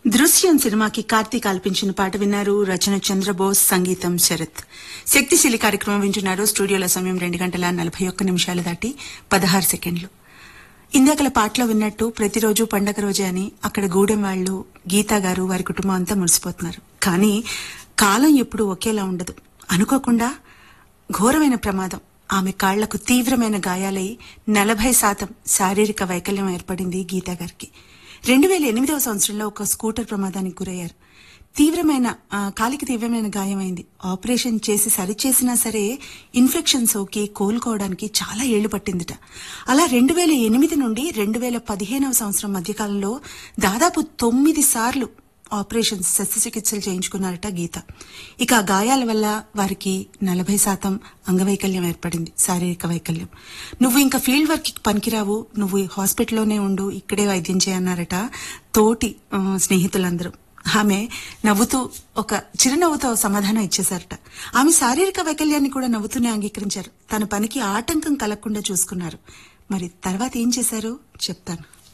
దృశ్యం సినిమాకి కార్తీక్ ఆల్పించిన పాట విన్నారు రచన చంద్రబోస్ సంగీతం శరత్ శక్తిశీలి కార్యక్రమం వింటున్నారు స్టూడియోల సమయం రెండు గంటల నలభై ఒక్క నిమిషాలు దాటి పదహారు సెకండ్లు ఇందాకల పాటలో విన్నట్టు ప్రతిరోజు పండగ రోజే అని అక్కడ గూడెం వాళ్ళు గీతా గారు వారి కుటుంబం అంతా మురిసిపోతున్నారు కానీ కాలం ఎప్పుడు ఒకేలా ఉండదు అనుకోకుండా ఘోరమైన ప్రమాదం ఆమె కాళ్లకు తీవ్రమైన గాయాలై నలభై శాతం శారీరక వైకల్యం ఏర్పడింది గీతా గారికి రెండు వేల ఎనిమిదవ సంవత్సరంలో ఒక స్కూటర్ ప్రమాదానికి గురయ్యారు తీవ్రమైన ఆ, కాలికి తీవ్రమైన గాయమైంది ఆపరేషన్ చేసి సరిచేసినా సరే ఇన్ఫెక్షన్ సోకి కోలుకోవడానికి చాలా ఏళ్లు పట్టిందిట అలా రెండు వేల ఎనిమిది నుండి రెండు వేల పదిహేనవ సంవత్సరం మధ్యకాలంలో దాదాపు తొమ్మిది సార్లు ఆపరేషన్స్ శస్త్రచికిత్సలు చేయించుకున్నారట గీత ఇక ఆ గాయాల వల్ల వారికి నలభై శాతం అంగవైకల్యం ఏర్పడింది శారీరక వైకల్యం నువ్వు ఇంకా ఫీల్డ్ వర్క్ పనికిరావు నువ్వు హాస్పిటల్లోనే ఉండు ఇక్కడే వైద్యం చేయన్నారట తోటి ఆ, స్నేహితులందరూ ఆమె నవ్వుతూ ఒక చిరునవ్వుతో సమాధానం ఇచ్చేశారట ఆమె శారీరక వైకల్యాన్ని కూడా నవ్వుతూనే అంగీకరించారు తన పనికి ఆటంకం కలగకుండా చూసుకున్నారు మరి తర్వాత ఏం చేశారు చెప్తాను